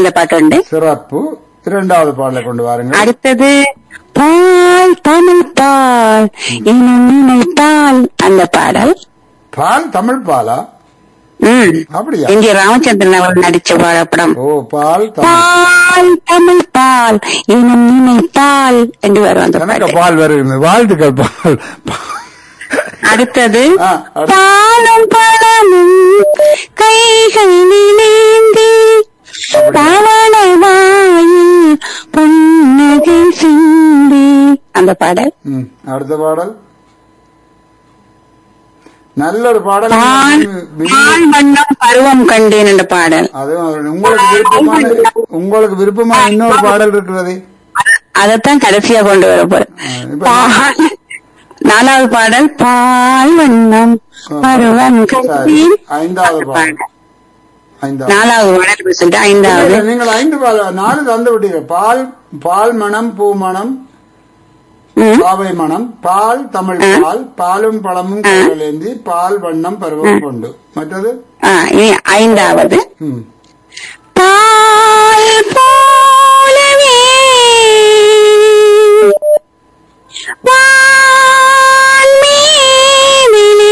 நல்ல பாட்டு உண்டு சிறப்பு இரண்டாவது பாடலை கொண்டு வாருங்கள் அடுத்தது பால் தமிழ் பால் இனம் நினைத்தால் அந்த பாடல் பால் தமிழ் பாலா ம் அப்படியா இங்கே ராமச்சந்திரன் அவர் நடிச்ச படம் ஓ பால் தமிழ் பால் தமிழ் பால் இனம் நினைத்தால் என்று வரும் அந்த எனக்கு பாட்டு பால் வருகிறது வாழ்த்துக்கள் பால் அடுத்தது ஆ, அடுத்து. பாலும் பழமும் கைகளிலேந்தி பவள வாயில் புன்னகை சிந்தி அந்த பாடல் ம், அடுத்த பாடல் நல்ல ஒரு பாடல் பால் பால் வண்ணம் பருவம் கண்டேன் என்ற பாடல் அதுவும் உங்களுக்கு விருப்பமான உங்களுக்கு விருப்பமான இன்னொரு பாடல் இருக்கிறது அதைத்தான் கடைசியா கொண்டு வர போறேன் இப்ப பால் நாலாவது பாடல் பால் வண்ணம் பருவம் சரி, கண்டேன் ஐந்தாவது அந்த பாடல் பாடல். ஐந்தாவது நாலாவது பாடல் பேசிட்டு ஐந்தாவது இல்ல, நீங்கள் ஐந்து பால் நாலு தந்து விட்டீர்கள் பால் பால் மணம் பூ மணம் ம். பாவை மணம் பால் தமிழ் பால் பாலும் பழமும் கைகளேந்தி பால் வண்ணம் பருவம் கொண்டு மற்றது ஆ, இனி ஐந்தாவது ம். பால் போலவே வான்மீதிலே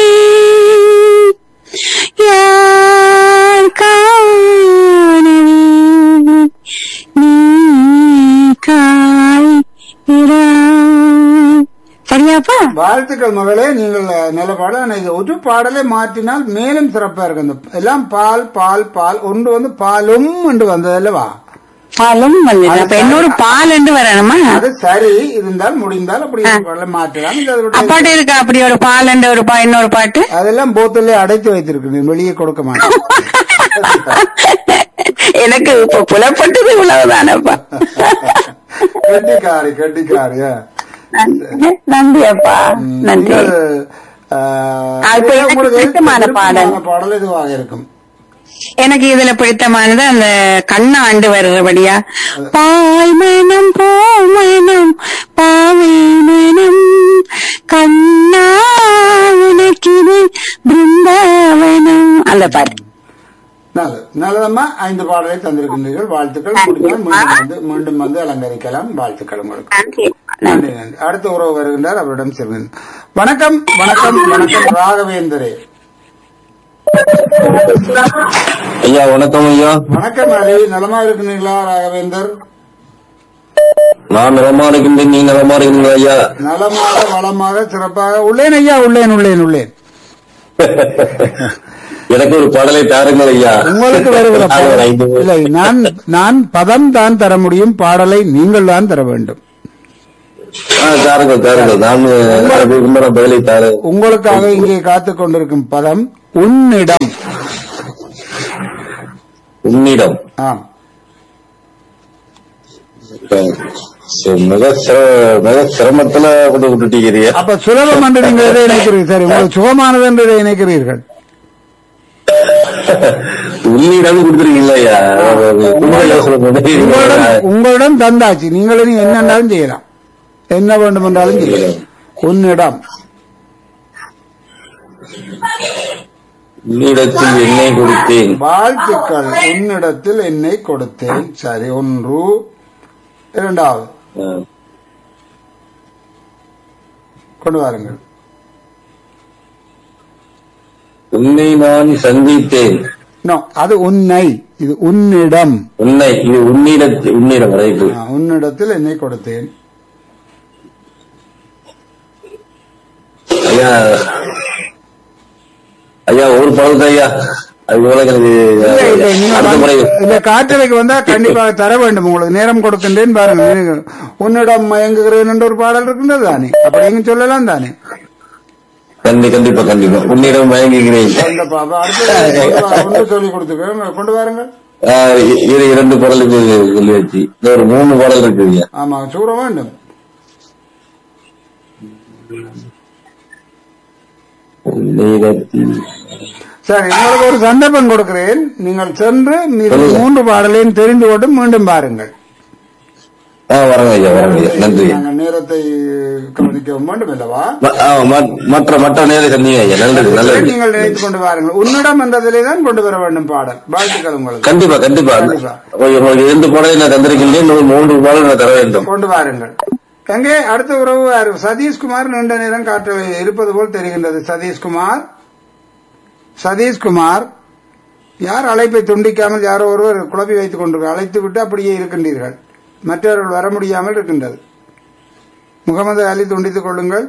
யார் காணவே நீ காய்கிறாய். சரியாப்பா வாழ்த்துக்கள் மகளே நீங்கள் நல்ல பாடல் ஆனா இது ஒரு பாடலை மாற்றினால் மேலும் சிறப்பா இருக்கு இந்த எல்லாம் பால் பால் பால் ஒன்று வந்து பாலும் என்று வந்தது அல்லவா பாலும் வந்தது அப்ப இன்னொரு பால் என்று வரணுமா அது சரி இருந்தால் முடிந்தால் அப்படி ஒரு பாடலை மாற்றலாம் இது அதனுடைய- அப்பாட்டு இருக்கா அப்படி ஒரு பால் என்ற ஒரு பா இன்னொரு பாட்டு அதெல்லாம் போத்தல்ல அடைத்து வைத்திருக்கு வெளியே கொடுக்க மாட்டேன் எனக்கு இப்ப புலப்பட்டது இவ்வளவுதானப்பா கட்டிக்காரி கட்டிக்காரி ஆ. நன்றி நன்றி அப்பா நன்றி நீங்கள், ஆஹ், அது இப்ப எனக்கு உங்களுக்கு பிடித்தமான விருப்பமான பாடல். பாடல் இதுவாக இருக்கும் எனக்கு இதுல பிடித்தமானது அந்த கண்ணாண்டு வர்றபடியா பாய் மனம் பூமனம் பாவை மனம் கண்ணா உனக்கிது பிருந்தாவனம் அந்த பாட்டு நல்லது நல்லதம்மா ஐந்து பாடலை தந்திருக்கின்றீர்கள் வாழ்த்துக்கள் முடிந்தால் மீண்டும் வந்து மீண்டும் வந்து அலங்கரிக்கலாம் வாழ்த்துக்கள் உங்களுக்கு நன்றி நன்றி நன்றி அடுத்த உறவு வருகின்றார் அவரிடம் செல்வேன் வணக்கம் வணக்கம் வணக்கம் ராகவேந்தரே ஐயா வணக்கம் ஐயா வணக்கம் அலி நலமா இருக்கிறீங்களா ராகவேந்தர் நான் நலமா இருக்கின்றேன் நீ நலமா இருக்கீங்க ஐயா நலமாக வளமாக சிறப்பாக உள்ளேன் ஐயா உள்ளேன் உள்ளேன் உள்ளேன் எனக்கு ஒரு பாடலை தாருங்கள் ஐயா உங்களுக்கு வருகிற நான் ஒரு பாடல் ஐந்து பேர். இல்லை நான் நான் பதம் தான் தர முடியும் பாடலை நீங்கள் தான் தர வேண்டும் ஆ, தாருங்கள் தாருங்கள் நான் அதுக்கு உண்டான பதிலை தாரு உங்களுக்காக இங்கே காத்துக் கொண்டிருக்கும் பதம் உன்னிடம் உன்னிடம் ஆம் சரி, மிக சிர- மிக சிரமத்துல கொண்டு விட்டுட்டீங்க அப்ப சுலபம் என்று நீங்கள் எதை நினைக்கிறீர்கள் சரி உங்களுக்கு சுகமானது என்று எதை நினைக்கிறீர்கள் உன்னிடம் கொடுத்துருக்கீங்களா ஐயா உண்மையில சொல்லுங்க. உங்களிடம் உங்களிடம் தந்தாச்சு நீங்கள் இனி என்னென்றாலும் செய்யலாம் என்ன வேண்டும் என்றாலும் செய்யலாம் உன்னிடம் உன்னிடத்தில் என்னை கொடுத்தேன் வாழ்த்துக்கள் உன்னிடத்தில் என்னை கொடுத்தேன் சரி ஒன்று இரண்டாவது ஆ. கொண்டு வாருங்கள் உன்னை நான் சந்தித்தேன் நோ அது உன்னை இது உன்னிடம் உன்னை இது உன்னிடத்தில் உன்னிடம் ரைட்டு ஆ, உன்னிடத்தில் என்னை கொடுத்தேன் ஐயா ஐயா ஒரு பழம் ஐயா அது போல எனக்கு இல்ல, இல்ல, நீங்க அடுத்த முறை வந்து- இல்ல காற்றலைக்கு வந்தா கண்டிப்பாக தர வேண்டும் உங்களுக்கு நேரம் கொடுக்கின்றேன் பாருங்க நீங்க உன்னிடம் மயங்குகிறேன் என்ற ஒரு பாடல் இருக்கின்றது தானே அப்படிங்க சொல்லலாம் தானே கண்டி கண்டிப்பா கண்டிப்பா உன்னிடம் மயங்குகிறேன் அந்த பாப்பா அடுத்து கொண்டு வா- கொண்டு சொல்லி கொடுத்துக்கிறேன் கொண்டு வாருங்க ஆ, இ- இரு இரண்டு பாடலுக்கு சொல்லியாச்சு இந்த ஒரு மூணு பாடல் இருக்குங்க ஆமா சூட வேண்டும் உன்னிடத்தில் சரி உங்களுக்கு ஒரு சந்தர்ப்பம் கொடுக்கிறேன் நீங்கள் சென்று மீது மூன்று பாடலையும் தெரிந்து கொண்டு மீண்டும் பாருங்கள் ஆ வரங்க ஐயா வரங்க ஐயா நன்றி நாங்கள் நேரத்தை கவனிக்க வேண்டும் அல்லவா ம- ஆ, ம- மற்ற மற்ற நேரம் சொன்னீங்க ஐயா நல்லது நல்லது நீங்கள் நினைத்து கொண்டு வாருங்கள் உன்னிடம் என்றதிலே தான் கொண்டு வர வேண்டும் பாடல் வாழ்த்துக்கள் உங்களுக்கு கண்டிப்பா கண்டிப்பா கண்டிப்பா. உங்களுக்கு உங்களுக்கு இரண்டு பாடலை நான் தந்திருக்கின்றேன் இன்னும் மூன்று பாடல் நான் தர வேண்டும் கொண்டு வாருங்கள் எங்கே அடுத்த உறவு யாரு? சதீஷ்குமார் நீண்ட நேரம் காற்று இருப்பது போல் தெரிகின்றது சதீஷ்குமார் சதீஷ்குமார் யார் அழைப்பை துண்டிக்காமல் யாரோ ஒருவர் குழப்பி வைத்துக் கொண்டு அழைத்து விட்டு அப்படியே இருக்கின்றீர்கள் மற்றவர்கள் வர முடியாமல் இருக்கின்றது முகமது அலி துண்டித்துக் கொள்ளுங்கள்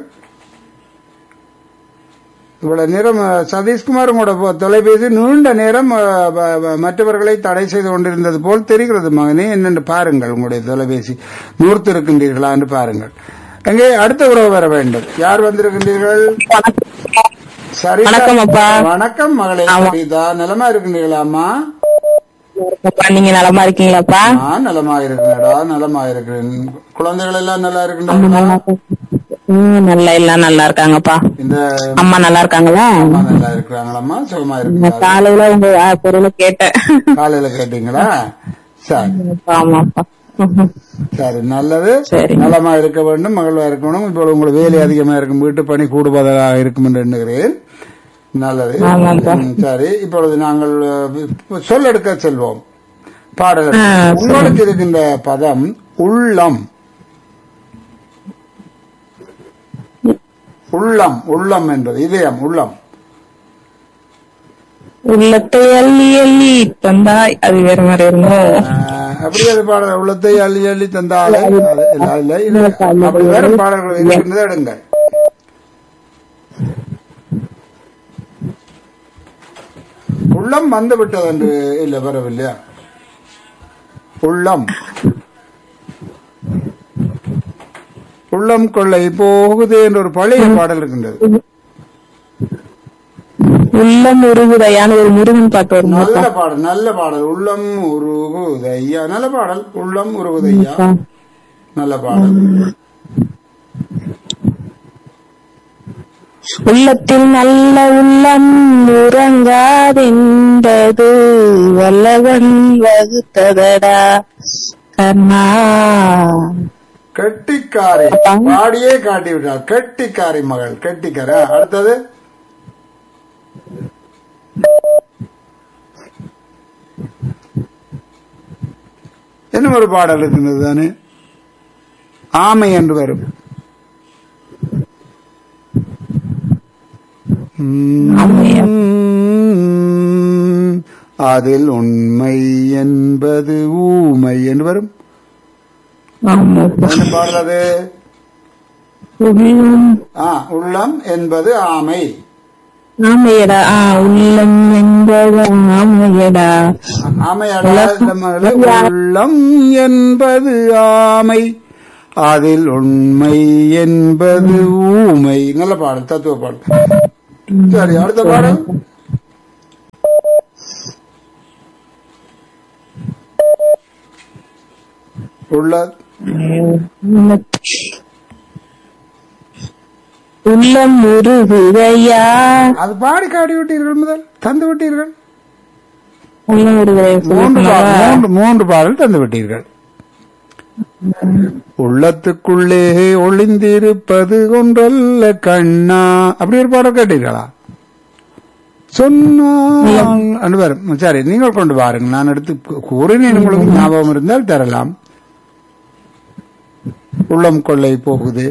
இவ்வளவு நேரம் அஹ், சதீஷ்குமார் உங்களோட போ- தொலைபேசி நீண்ட நேரம் அஹ், வ- வ- மற்றவர்களை தடை செய்து கொண்டிருந்தது போல் தெரிகிறது மகனே என்னென்று பாருங்கள் உங்களுடைய தொலைபேசி நூர்த்து இருக்கின்றீர்களா என்று பாருங்கள் எங்கே அடுத்த உறவு வர வேண்டும் யார் வந்திருக்கின்றீர்கள் சரி வணக்கம் அப்பா. வணக்கம் மகளே ஆமா. சரிதா நலமா இருக்கின்றீர்களா அம்மா அப்பா, நீங்க நலமா இருக்கீங்களாப்பா நான் நலமா இருக்கிறேடா நலமா இருக்கிறேன் குழந்தைகள் எல்லாம் நல்லா இருக்கின்றார்களா ம், நல்லா எல்லாம் நல்லா இருக்காங்கப்பா இந்த அம்மா நல்லா இருக்காங்களா அம்மா நல்லா இருக்கிறாங்களாம்மா சுகமா நான் இருக்கிறாங்க காலையில உங்க ஆ, குரலை கேட்டேன் காலையில கேட்டீங்களா சரி ஆமாப்பா ம்ஹும். சரி நல்லது சரி. நலமா இருக்க வேண்டும் மகிழ்வா இருக்கணும் இப்போ உங்களுக்கு வேலை அதிகமா இருக்கும் வீட்டு பணி கூடுவதாக இருக்கும் என்று எண்ணுகிறேன் நல்லது ஆமாப்பா. ம், சரி இப்பொழுது நாங்கள் அஹ், சொல்லெடுக்க செல்வோம் பாடல் ஆ, சரி. உங்களுக்கு இருக்கின்ற பதம் உள்ளம் உள்ளம் உள்ளம் என்பது இதயம் உள்ளம் உள்ளத்தை அள்ளி அள்ளி தந்தாய் அது வேற மாதிரி இருந்தோம் ஆஹ், அப்படியே அது பாடல் உள்ளத்தை அள்ளி அள்ளி தந்தாலே அது இல்ல, இல்ல, இல்ல. அப்படி வேற பாடல்கள் இருக்கின்றதை எடுங்கள் உள்ளம் வந்து விட்டது என்று இல்ல வரவில்லையா உள்ளம் உள்ளம் கொள்ளை போகுது என்ற ஒரு பழைய பாடல் இருக்கின்றது உள்ளம் உருகுதையான ஒரு முருகன் பாட்டு வரும் நல்ல பாடல் நல்ல பாடல் உள்ளம் உருகுதையா நல்ல பாடல் உள்ளம் உருகுதையா நல்ல பாடல் உள்ளத்தில் நல்ல உள்ளம் உறங்காதென்பது வல்லவன் வகுத்ததடா கர்ணா கெட்டிக்காரி பாடியே காட்டி விட்டார் கெட்டிக்காரி மகள் கெட்டிக்காரி ஆ, அடுத்தது இன்னும் ஒரு பாடல் இருக்கின்றது தானே ஆமை என்று வரும் உம், அதில் உண்மை என்பது ஊமை என்று வரும் ஆமாப்பா. என்ன பாடுறது உள்ளம் ஆ உள்ளம் என்பது ஆமை ஆமையடா ஆ உள்ளம் என்பது ஆமையடா ஆமையடா இந்த மகளே, உள்ளம் என்பது ஆமை அதில் உண்மை என்பது ஊமை நல்ல பாடல் தத்துவ பாடல் சரி அடுத்த பாடல் உள்ள உள்ளம் உருகுதையா அது பாடி காட்டி விட்டீர்கள் முதல் தந்து விட்டீர்கள் உள்ளம் உருகுதை மூன்று பா- மூன்று மூன்று பாடல் தந்து விட்டீர்கள் உள்ளத்துக்குள்ளே ஒளிந்திருப்பது ஒன்றல்ல கண்ணா அப்படி ஒரு பாடல் கேட்டீர்களா சொன்னால் வரும் சரி நீங்கள் கொண்டு வாருங்கள் நான் எடுத்து கூ- கூறினேன் உங்களுக்கு ஞாபகம் இருந்தால் தரலாம் உள்ளம் கொள்ளை போகுது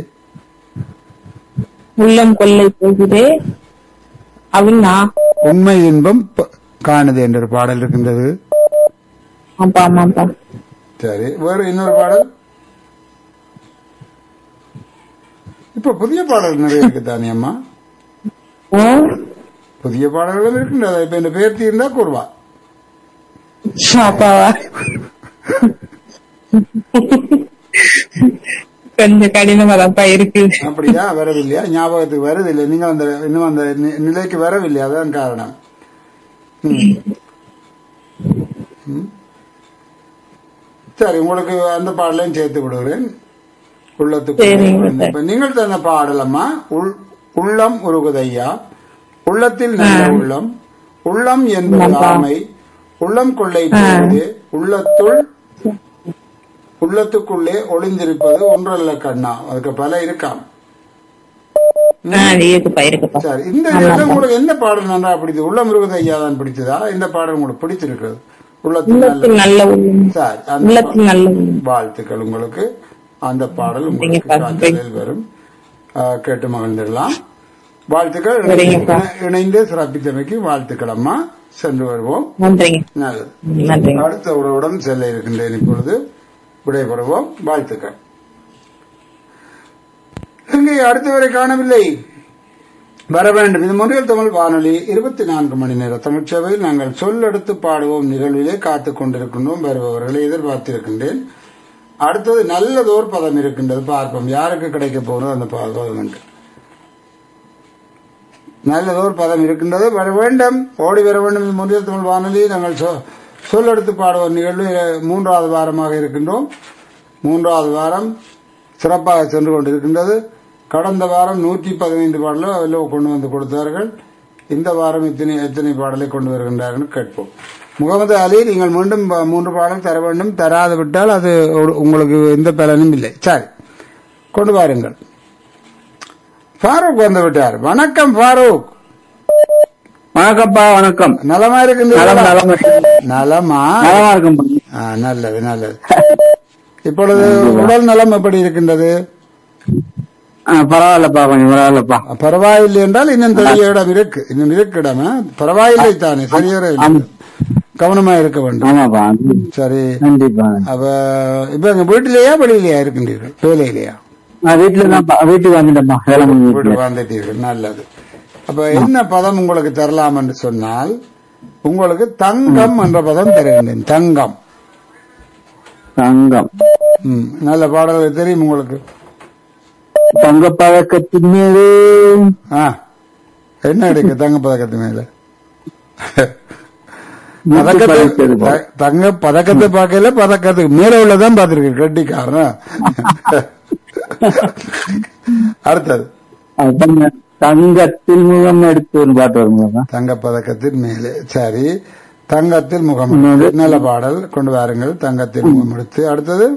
உள்ளம் கொள்ளை போகுதே அப்படின்னா உண்மை இன்பம் ப- காணுது என்ற ஒரு பாடல் இருக்கின்றது ஆப்பா ஆமாப்பா சரி வேற இன்னொரு பாடல் இப்ப புதிய பாடல் நிறைய இருக்கு தானே அம்மா ஆ? புதிய பாடல்களும் இருக்கின்றது இப்ப இந்த பேர் தீர்ந்தா கூறுவா அப்பாவா கொஞ்சம் கடினமா தான்ப்பா இருக்கு அப்படியா வரவில்லையா ஞாபகத்துக்கு வருதில்லை நீங்க அந்த இன்னும் அந்த நி- நிலைக்கு வரவில்லை அதான் காரணம் ம். ம். சரி உங்களுக்கு அந்த பாடலையும் சேர்த்து விடுகிறேன் உள்ளத்துக்கு சரிங்க சார். இப்ப நீங்கள் தந்த பாடலம்மா உள்- உள்ளம் உருகுதையா உள்ளத்தில் நல்ல உள்ளம் உள்ளம் என்பது ஆமாப்பா. ஆமை உள்ளம் கொள்ளை போகுது உள்ளத்துள் உள்ளத்துக்குள்ளே ஒளிந்திருப்பது ஒன்றல்ல கண்ணா அதுக்கு பல இருக்காம் ஆ, இருக்குப்பா இருக்குப்பா சரி இந்த இதுல உங்களுக்கு என்ன பாடல் நன்றா பிடிச்சது உள்ள முருகத ஐயா தான் பிடிச்சதா இந்த பாடல் உங்களுக்கு பிடிச்சிருக்கிறது உள்ளத்தில் உள்ளத்தில் நல்ல நல்ல உள்ளம் சரி அந்த உள்ளத்தில் நல்ல உள்ளம் வாழ்த்துக்கள் உங்களுக்கு அந்த பாடல் உங்களுக்கு சரிங்கப்பா. காற்றலில் வரும் ஆ, கேட்டு மகிழ்ந்திடலாம் வாழ்த்துக்கள் சரிங்கப்பா. இணை- இணைந்து சிறப்பித்தமைக்கு வாழ்த்துக்கள் அம்மா சென்று வருவோம் நன்றிங்க நல்லது நன்றிங்க அடுத்த உறவுடன் செல்ல இருக்கின்றேன் இப்பொழுது விடைபெறுவோம் வாழ்த்துக்கள் இங்கே அடுத்த வரை காணவில்லை வர வேண்டும் இது முன்றியல் தமிழ் வானொலி இருபத்தி நான்கு மணி நேர தமிழ்ச்சபையில் நாங்கள் சொல்லெடுத்து பாடுவோம் நிகழ்விலே காத்துக் கொண்டிருக்கின்றோம் வருபவர்களை எதிர்பார்த்திருக்கின்றேன் அடுத்தது நல்லதோர் பதம் இருக்கின்றது பார்ப்போம் யாருக்கு கிடைக்க போகிறது அந்த பதம் என்று நல்லதோர் பதம் இருக்கின்றது வர வேண்டும் ஓடி வர வேண்டும் இது முன்றியல் தமிழ் வானொலி நாங்கள் சொ- சொல்லெடுத்து பாடுவோம் நிகழ்வு அஹ், மூன்றாவது வாரமாக இருக்கின்றோம் மூன்றாவது வாரம் சிறப்பாக சென்று கொண்டிருக்கின்றது கடந்த வாரம் நூற்றி பதினைந்து பாடலை அதில் கொண்டு வந்து கொடுத்தார்கள் இந்த வாரம் எத்தனை எத்தனை பாடலை கொண்டு வருகின்றார்கள் கேட்போம் முகமது அலி நீங்கள் மீண்டும் ப- மூன்று பாடல் தர வேண்டும் தராது விட்டால் அது ஒரு- உங்களுக்கு எந்த பலனும் இல்லை சரி கொண்டு வாருங்கள் ஃபாரூக் வந்து விட்டார் வணக்கம் ஃபாரூக் வணக்கம்ப்பா வணக்கம் நலமா நலம் இருக்கின்றீர்களா நலம் நலமா நலமா இருக்கும் ஆ, நல்லது நல்லது இப்பொழுது உடல் நலம் எப்படி இருக்கின்றது பரவாயில்லப்பா கொஞ்சம் பரவாயில்லப்பா பரவாயில்லை என்றால் இன்னும் தெரிய இடம் இருக்கு இன்னும் இருக்கு இடம் ஆ? பரவாயில்லை தானே சரியாக இல்லை. கவனமா இருக்க வேண்டும் ஆமாப்பா சரி கண்டிப்பா அப்ப இப்ப எங்க வீட்டிலேயா வெளியிலேயா இருக்கின்றீர்கள் வேலையிலேயா நான் வீட்டுல தான் வீட்டுக்கு வந்துட்டேன்ப்பா வேலை முடிஞ்சு வீட்டுக்கு வந்துட்டீர்கள் நல்லது அப்ப என்ன பதம் உங்களுக்கு தரலாம் என்று சொன்னால் உங்களுக்கு தங்கம் என்ற பதம் தருகின்றேன் தங்கம் தங்கம் ம், நல்ல பாடல்கள் தெரியும் உங்களுக்கு தங்க பழக்கத்தின் மீது ஆ என்ன இருக்கு தங்க பதக்கத்து மேல மூச்சு பதக்கத்தை பறித்தது போல. த- தங்க பதக்கத்தை பார்க்கல பதக்கத்துக்கு மேல உள்ளதான் பாத்திருக்கேன் கட்டிக்காரன் அடுத்தது அதான் தங்கத்தில் முகம் எடுத்து ஒரு பாட்டு வருங்களா தங்க பதக்கத்தின் மேலே சரி தங்கத்தில் முகம் நல்ல பாடல் கொண்டு வாருங்கள் தங்கத்தில் முகம் எடுத்து அடுத்தது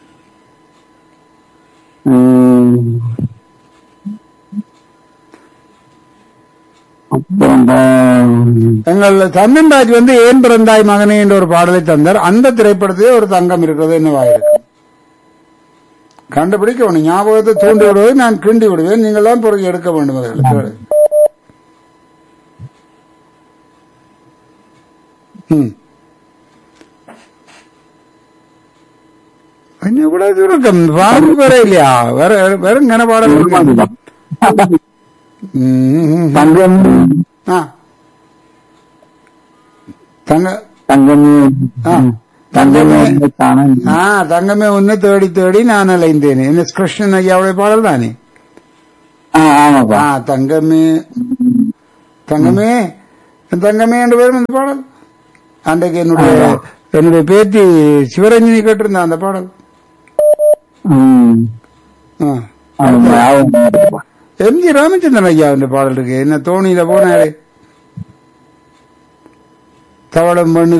அப்புறம் எங்கள் தன்னன்ராஜ் வந்து ஏன் பிறந்தாய் மகனே என்ற ஒரு பாடலை தந்தார் அந்த திரைப்படத்திலே ஒரு தங்கம் இருக்கிறது என்னவா இருக்கு கண்டுபிடிக்க உன் ஞாபகத்தை தூண்டி விடுவதை நான் கிண்டி விடுவேன் நீங்கள் தான் பொறுக்கி எடுக்க வேண்டும் அவர்களுக்கு ம். என்ன இவ்வளவு சுருக்கம் பாடல் வேற இல்லையா வேற வேற கன பாடல் இருக்கு. ம், ம், ம். தங்கம் ஆ. தங்க தங்கம் ஆ. தங்கமே தானே ஆ தங்கமே உன்னை தேடி தேடி நான் அலைந்தேன் என்ன கிருஷ்ணன் ஐயாவுடைய பாடல் தானே ஆ, ஆமாப்பா ஆ தங்கமே தங்கமே தங்கமே என்று பேரும் அந்த பாடல் அன்றைக்கு என்னுடைய என்னுடைய பேத்தி சிவரஞ்சனி கேட்டிருந்தா அந்த பாடல் ம். ஆ. அது ஞாபகம் இருக்குப்பா. எம் ஜி ராமச்சந்திரன் ஐயாவுடைய பாடல் இருக்கு என்ன தோணியில போனாரு தவளம் பண்ணி